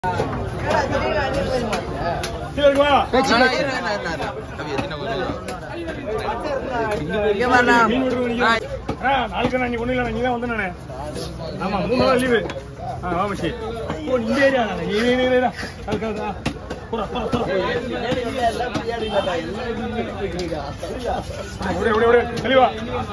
கீழே இருக்குமா மீன் விடுறது நீங்க ஆ நாளைக்கு நான் நீ ஒண்ணு இல்லை நீ தான் வந்து நானே ஆமா மூணு நாள் லீவு ஆ வா மச்சி ஓ இந்த ஏரியா நீ நீ நீ நீ அதுக்கு அது போடா போடா போடா ஒரே ஒரே ஒரே தெளிவா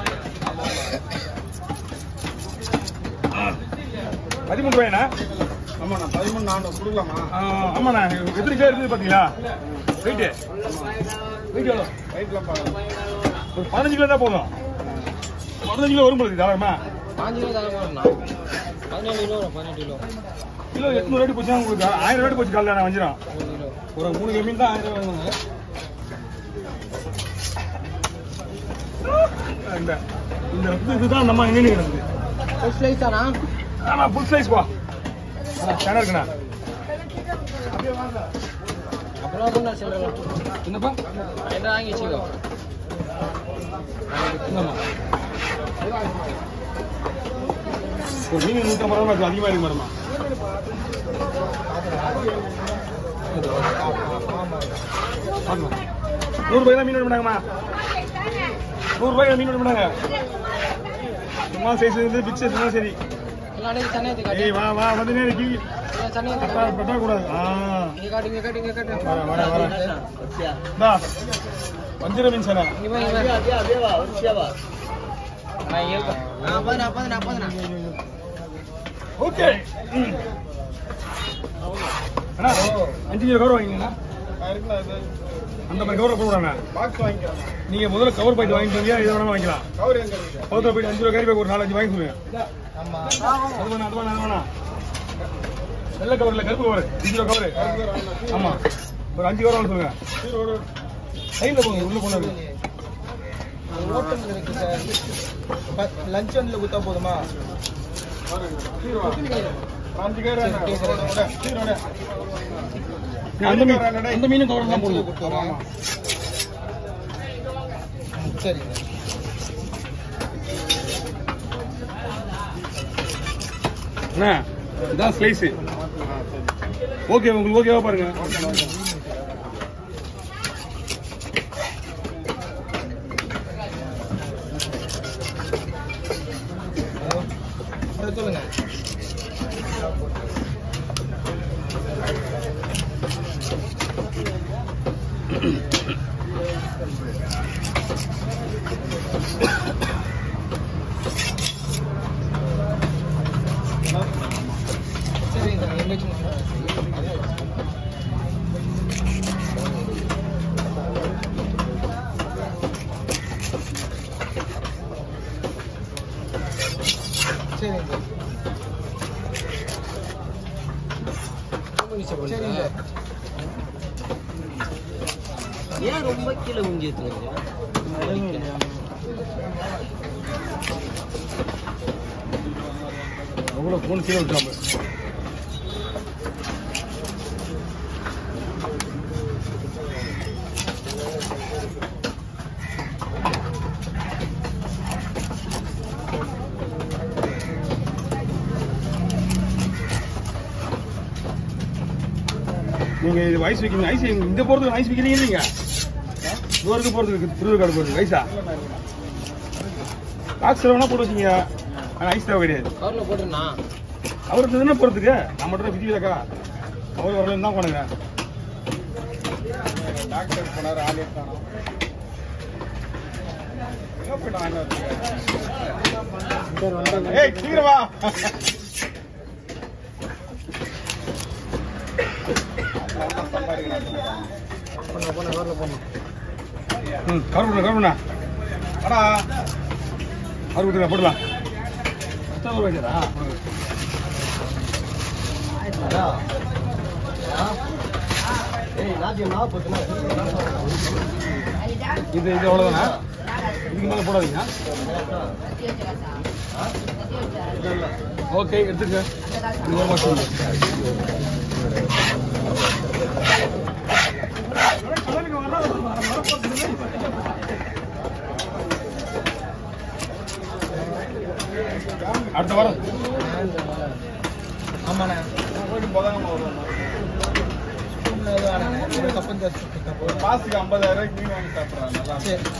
பதிமூணு ரூபாய்ண்ணா ஆமாண்ணா பதிமூணு நானூறு கொடுக்கலாமா ஆ, ஆமாண்ணா எத்தனை கிலோ இருக்குது பார்த்தீங்களா வெயிட்டு வெயிட் எவ்வளோ ரைட்லாம் பாருங்க ஒரு பதினஞ்சு கிலோ தான் போதும் பதினஞ்சு கிலோ வரும் போகுது தாராளமா பாஞ்சு கிலோ தர போறேண்ணா பதினேழு கிலோ வரும் பதினெட்டு கிலோ கிலோ எட்நூறு ரேட்டு போச்சுன்னா உங்களுக்கு ஆயிரம் ரேட்டு போச்சு காலையில் வஞ்சிரும் மூணு கிலோ ஒரு மூணு கிலோ மீன் தான் ஆயிரம் ரூபாய் வாங்குவாங்க. இந்த இந்த இது- இதுதான் நம்ம எங்கே இருக்குது ஃபர்ஸ்ட் லைஸ் தானா ஆமா ஃபுல் சைஸ் பா சேனா இருக்குண்ணா அப்புறம் கொண்டா சொல்றேன் என்னப்பா என்ன வாங்கி வச்சுக்கோ என்னம்மா ஒரு மீன் நூற்றம்பது ரூபா இருக்கு அதிகமாக இருக்கு மேடமா பார்க்கலாம் நூறு ரூபாய் தான் மீன் பண்ணாங்கம்மா நூறு ரூபாய் மீன் பண்ணாங்க சும்மா சைஸ் இருந்து பிக்ஸ் இருந்தாலும் சரி எல்லாம் அடைக்கு சனையத்தை ஏய் வா வா வந்து நேரம் கீ காட்டு சனையத்தை பட்டா பட்டா கூடாது ஆ இங்க காட்டு இங்க காட்டு இங்க காட்டு வர வர வர இந்தா வஞ்சிர மீன் சேனா இங்க வா, இங்க வா. நான் இங்க இருக்கேன். ஆ, போதுண்ணா, போதுண்ணா, போதுண்ணா. ஓகே ம். அண்ணா அஞ்சு கிலோ கவர் வாங்கிங்கண்ணா இருக்குண்ணா இது அந்த மாதிரி கவர் போடுவாங்க பாக்ஸ் வாங்கிக்கிறேன் நீங்க முதல்ல கவர் பாக்கெட் வாங்கிட்டு வந்தீங்க இதை வேணாலும் வாங்கிக்கலாம் கவர் எங்க இருக்கு பக்கத்துல போயிட்டு அஞ்சு ரூபா கேரி பேக் ஒரு நாலஞ்சு வாங்கி சொல்லுங்க ஆமா. அது வேணாம் அது வேணாம் அது வேணாம் வெள்ளை கவர் இல்ல கருப்பு கவர் அஞ்சு ரூபா கவர் ஆமா ஒரு அஞ்சு கவர் வாங்க சொல்லுங்க சைட்ல போங்க உள்ள போனாரு ஹோட்டல் இருக்கு சார் லஞ்ச் ஒன்ல குத்தா போதுமா அஞ்சு கேர் அந்த மீன் அந்த மீனும் கவர் தான் போடுவோம் ஆமா சரி அண்ணா இதான் ஸ்லைஸ் ஓகே உங்களுக்கு ஓகேவா பாருங்க அதை சொல்லுங்க சரி இந்த எங்க வச்சுக்கோங்க சரிங்க சரிங்க ஏன் ரொம்ப கீழே குஞ்சு எடுத்துக்கிறீங்க அவ்வளோ ஃபோன் கீழே விட்டுறாம நீங்க இது வயசு வைக்கணும் ஐஸ் இந்த போறதுக்கு ஐஸ் வைக்கிறீங்க நீங்க தூரத்துக்கு போறதுக்கு திருவிழாடு போறதுக்கு வயசா பாக்ஸ் வேணா போட்டு வச்சீங்க ஆனா ஐஸ் தேவை கிடையாது கவரில் போட்டுருண்ணா அவருக்கு என்ன போறதுக்கு நான் மட்டும் விதி விலக்கா அவர் வரலன்னு தான் போனுங்க டாக்டர் போனாரு ஆள் எடுத்தானோ எங்க போயிட்டான் என்ன சரி வந்துட்டாங்க ஏய் சீக்கிரம் வா போன போன கவரில் போடணும் ம் கவர் பண்ண கவர் பண்ண அடா அவர் விட்டுருங்க போடலாம் எத்தனை ரூபாய் வைக்கிறா இது இது அவ்வளோதானா இதுக்கு மேலே போடாதீங்க ஓகே எடுத்துக்க இது ஒரு மாசம் அடுத்த வாரம் ஆமாண்ணே போயிட்டு போதாங்க வருவோம் ஒரு மாசத்துக்கு ஐம்பதாயிரம் ரூபாய்க்கு மீன் வாங்கி சாப்பிட்றான் நல்லா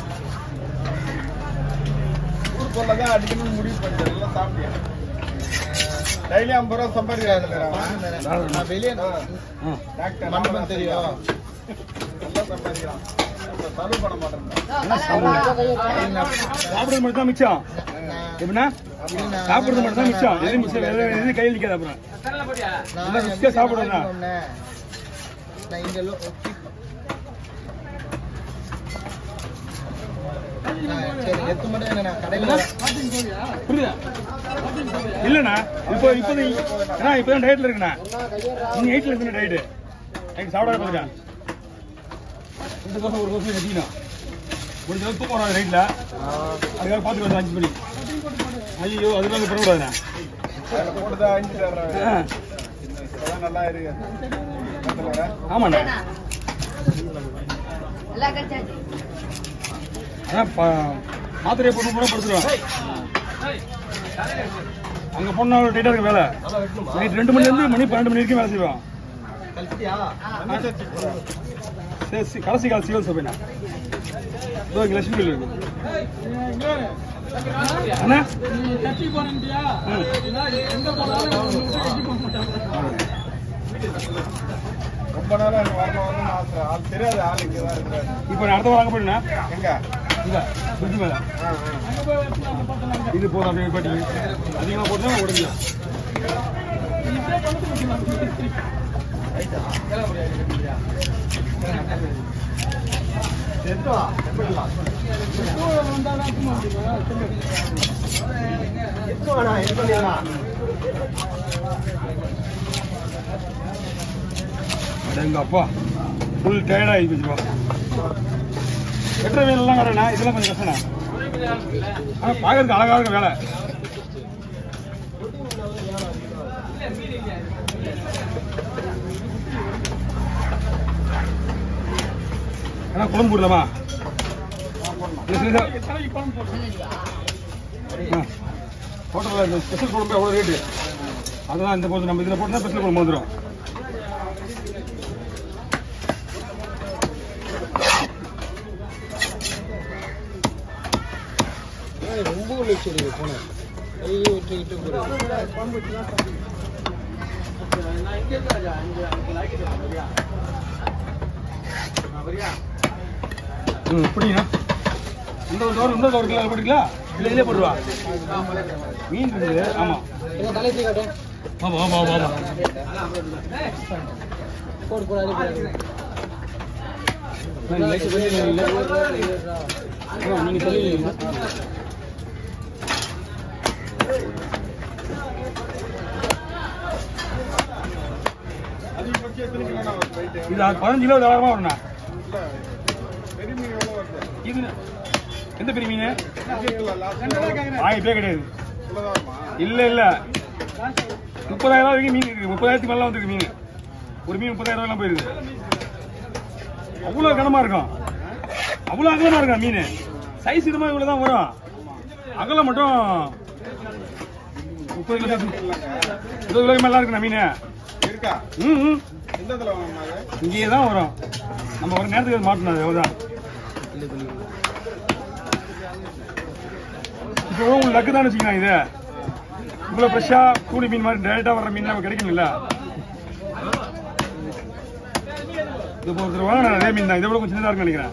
ஊர் பொருளை தான் அடிக்கணும்னு முடிவு பண்ணிட்டேன் எல்லாம் சாப்பிட்டியா டெய்லி ஐம்பது ரூபா சம்பாதிக்கிறாங்க நான் வெளியே ஆ. டாக்டர் மண்டபம் தெரியும் நல்லா சம்பாதிக்கிறான் இப்ப செலவு பண்ண மாட்டேன் சாப்பிடுறது மட்டும் தான் மிச்சம் எப்படின்னா சாப்பிடுறது மட்டும் தான் மிச்சம் எது மிச்சம் எது எது கையில் நிற்காது அப்புறம் நல்லா ருசியா சாப்பிடுறதா? நான் இங்க லோ- ஆ, சரி எத்து மட்டும் என்ன நான் கடையில புரியுதா இல்லண்ணா இப்போ இப்போ அண்ணா இப்போ தான் டயட்ல இருக்குண்ணா நீங்க எயிட்ல இருக்கு டயட்டு எனக்கு சாப்பிடாத பாருங்க ரெண்டு கோசம் ஒரு கோசம் வச்சுக்கணும் முடிஞ்ச அளவுக்கு தூக்கம் வராது நைட்ல அதுக்காக பார்த்துட்டு வந்து அஞ்சு மணி ஐயோ அதெல்லாம் பண்ணக்கூடாதுண்ணா அதில் போட்டுதான் அஞ்சு தர்றாங்க ஆ, அதான் நல்லா இருக்கு பத்தல ஆமாண்ணா அதான் ப- மாத்திரையை போட்டு கூட படுத்துருவேன் அங்க போனா டைட்டா இருக்கு வேலை நைட் ரெண்டு மணில இருந்து மணி பன்னெண்டு மணி வரைக்கும் வேலை செய்வோம் கழிச்சிட்டியா சரி, சி- கடைசி கால சிவல் சபைண்ணா இதோ இங்க லட்சுமி கோயில் இருக்கு அண்ணா ம். ரொம்ப நாளா எனக்கு வரணும் வரணும்னு ஆசை ஆள் தெரியாது ஆள் இங்கே தான் இருக்கிறாரு இப்போ நான் அடுத்த வாரம் அங்க போயிடுண்ணா எங்க இங்க பிரிட்ஜ் மேல ஆ, ஆ. இது போதும் அப்படியே பாட்டி அதிகமாக போட்டுனா உடஞ்சிடும் எங்க அப்பா ஃபுல் டயர்ட் ஆகி போச்சுப்பா வெட்டுற வேலைலாம் வரேண்ணா இதெல்லாம் கொஞ்சம் கஷ்டம்ண்ணா ஆனா பார்க்கறதுக்கு அழகா இருக்க வேலை அண்ணா குழம்பு போடலாமா ஹோட்டலில் இந்த ஸ்பெஷல் குழம்பு எவ்வளோ ரேட்டு அதெல்லாம் இந்த போது நம்ம இதில் போட்டோம்னா ஸ்பெஷல் குழம்பு வந்துடும் ரொம்ப லட்சம் போனேன் ஐயோ விட்டு விட்டு ம் இப்படிங்க இந்த ஒரு டோர் இந்த ஒரு கிலோ போட்டுங்களா இல்லை இதே போட்டுருவா மீன் இருக்குது ஆமாம் தலையை காட்டேன் ஆமாம் ஆமாம் ஆமாம் ஆமாம் போடு போடு அடி போடு நான் லைட்டு வெளியே இல்லை ஆ நீங்கள் சொல்லி அதிகபட்சம் எத்தனை கிலோண்ணா வருது போயிட்டு இது அது பதினஞ்சு கிலோ தாராளமாக வரும்ண்ணா இல்ல பெரிய மீன் எவ்வளோ வருது இது எந்த பெரிய மீன் இல்ல லாஸ்ட் வாய்ப்பே கிடையாது இவ்வளோதான் வருமா இல்லை இல்லை முப்பதாயிரம் வரைக்கும் மீன் இருக்கு முப்பதாயிரத்துக்கு மேலே வந்துருக்கு மீன் ஒரு மீன் முப்பதாயிரம் ரூபாய்லாம் போயிருக்கு அவ்வளோ கனமாக இருக்கும் அவ்வளோ அகலமாக இருக்கும் மீன் சைஸ் இது மாதிரி இவ்வளோ தான் வரும் அகலம் மட்டும் முப்பது கிலோ இருபது கிலோ மேலே இருக்குண்ணா மீன் இருக்கா ம் ம் எந்த இடத்துல வாங்கினாங்க இங்கேயே தான் வரும் நம்ம ஒரு நேரத்துக்கு மாட்டணும் அது அவ்வளோதான் இப்போ உங்களுக்கு லக்கு தான் வச்சுக்கலாம் இது இவ்வளோ ஃப்ரெஷ்ஷாக கூலி மீன் மாதிரி டேரெக்டாக வர்ற மீன் நமக்கு கிடைக்கும்ல இது இப்போ ஒருத்தர் வாங்க அதே மீன் தான் இதை விட கொஞ்சம் சின்னதாக இருக்குன்னு நினைக்கிறேன்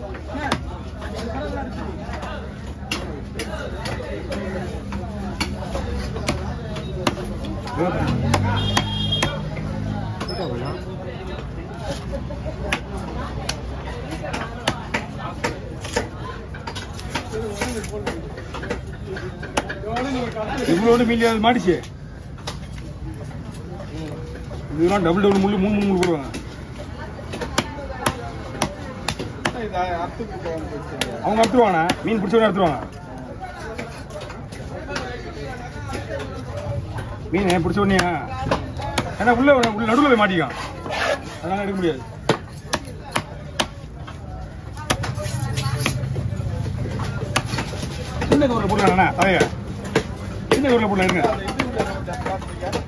இவ்வளோட மீன் அது மாட்டிச்சு இதெல்லாம் டபுள் டபுள் முள்ளு மூணு மூணு முள்ளு போடுவாங்க இது அறுத்துக்கு போகணும் போச்சு அவங்க அறுத்துருவாங்க மீன் பிடிச்சவங்க அறுத்துருவாங்க மீன் பிடிச்ச உடனே ஏன்னா உள்ள உள்ள நடுவில் போய் மாட்டிக்கும் அதனால எடுக்க முடியாது சின்ன கவரில் போடலாங்கண்ணா தலைய சின்ன கவரில் போடலாம் இருங்க இது ஜாஸ்திக்கா